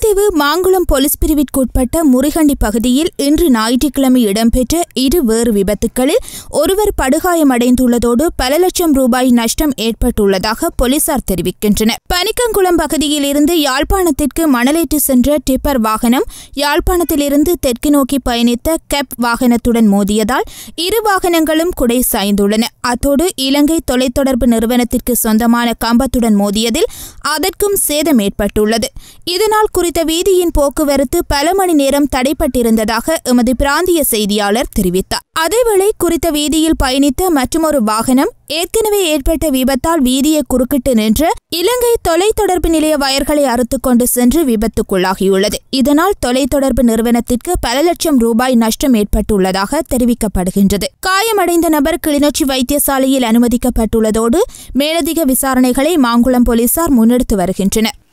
Mullaitivu Mankulam police பிரிவிற்குட்பட்ட முறிகண்டி பகுதியில் இன்று ஞாயிற்றுக்கிழமை இடம்பெற்ற இரு வேறு விபத்துக்களில் ஒருவர் படுகாயமடைந்துள்ளதோடு பல லட்சம் ரூபாய் நஷ்டம் ஏற்பட்டுள்ளதாக போலீசார் தெரிவிக்கின்றனர் பனிக்கங்குளம் பகுதியில் இருந்து யாழ்ப்பாணத்திற்கு மணலேற்று சென்ற டிப்பர் வாகனம் யாழ்ப்பாணத்திலிருந்து தெற்கு நோக்கி பயணித்த கெப் வாகனத்துடன் மோதியதால் இரு வாகனங்களும் குடை சாய்ந்துள்ளன அத்தோடு இலங்கை தொலைத்தொடர்பு நிறுவனத்திற்கு சொந்தமான கம்பத்துடன் மோதியதில் அதற்கும் சேதம் ஏற்பட்டுள்ளது இதனால் குறித்த வீதியின் போக்குவரத்து பல மணி நேரம் தடைப்பட்டிருந்ததாக எமது பிராந்திய செய்தியாளர் தெரிவித்தார் அதேவேளை குறித்த வீதியில் பயணித்த மற்றொரு வாகனம் ஏற்கனவே ஏற்பட்ட விபத்தால் வீதியை குறுக்கிட்டு நின்று இலங்கை தொலைத்தொடர்பு நிலைய வயர்களை அறுத்துக் கொண்டு சென்று விபத்துக்குள்ளாகியுள்ளது இதனால் தொலைத்தொடர்பு நிறுவனத்திற்கு பல லட்சம் ரூபாய் நஷ்டம் ஏற்பட்டுள்ளதாக தெரிவிக்கப்படுகின்றது காயமடைந்த நபர் கிளிநொச்சி வைத்தியசாலையில் அனுமதிக்கப்பட்டுள்ளதோடு மேலதிக விசாரணைகளை மாங்குளம் போலீசார் முன்னெடுத்து வருகின்றனர்